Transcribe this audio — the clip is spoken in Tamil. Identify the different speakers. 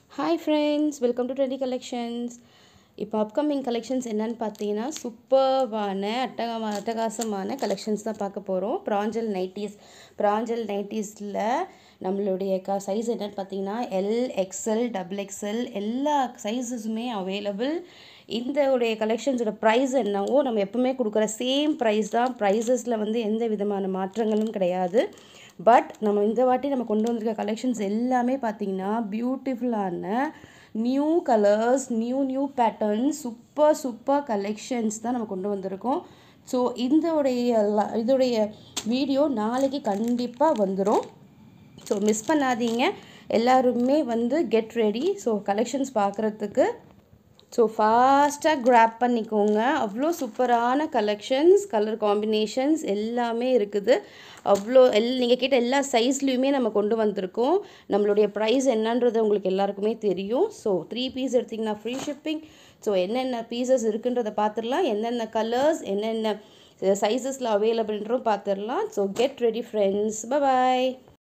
Speaker 1: hi friends welcome to trendy collections இப்போ அப்கமிங் கலெக்ஷன்ஸ் என்னன்னு பார்த்தீங்கன்னா சூப்பர்வான அட்டகமா அட்டகாசமான கலெக்ஷன்ஸ் தான் பார்க்க போகிறோம் ப்ராஞ்சல் நைட்டிஸ் ப்ராஞ்சல் நைட்டிஸில் நம்மளுடைய க சைஸ் என்னன்னு பார்த்தீங்கன்னா எல் எக்ஸ்எல் டபுள் எக்ஸ்எல் எல்லா சைஸஸுமே அவைலபிள் இந்த உடைய கலெக்ஷன்ஸோட ப்ரைஸ் என்னவோ நம்ம எப்பவுமே கொடுக்குற சேம் ப்ரைஸ் தான் ப்ரைஸஸில் வந்து எந்த விதமான மாற்றங்களும் கிடையாது பட் நம்ம இந்த வாட்டி நம்ம கொண்டு வந்திருக்க கலெக்ஷன்ஸ் எல்லாமே பார்த்தீங்கன்னா பியூட்டிஃபுல்லான new colours new new patterns super super collections தான் நம்ம கொண்டு வந்திருக்கோம் ஸோ இந்த உடைய ல- இதோடைய வீடியோ நாளைக்கு கண்டிப்பாக வந்துடும் ஸோ மிஸ் பண்ணாதீங்க எல்லாருமே வந்து கெட் ரெடி ஸோ கலெக்ஷன்ஸ் பார்க்குறதுக்கு ஸோ ஃபாஸ்ட்டாக கிராப் பண்ணிக்கோங்க அவ்வளோ சூப்பரான கலெக்ஷன்ஸ் கலர் காம்பினேஷன்ஸ் எல்லாமே இருக்குது அவ்வளோ எல் நீங்கள் கேட்ட எல்லா சைஸ்லேயுமே நம்ம கொண்டு வந்திருக்கோம் நம்மளுடைய ப்ரைஸ் என்னன்றது உங்களுக்கு எல்லாருக்குமே தெரியும் ஸோ த்ரீ பீஸ் எடுத்திங்கன்னா ஃப்ரீ ஷிப்பிங் ஸோ என்னென்ன பீசஸ் இருக்குன்றதை பார்த்துடலாம் என்னென்ன கலர்ஸ் என்னென்ன சைஸஸில் அவைலபிள்ன்றும் பார்த்துடலாம் ஸோ கெட் ரெடி ஃப்ரெண்ட்ஸ் பாய்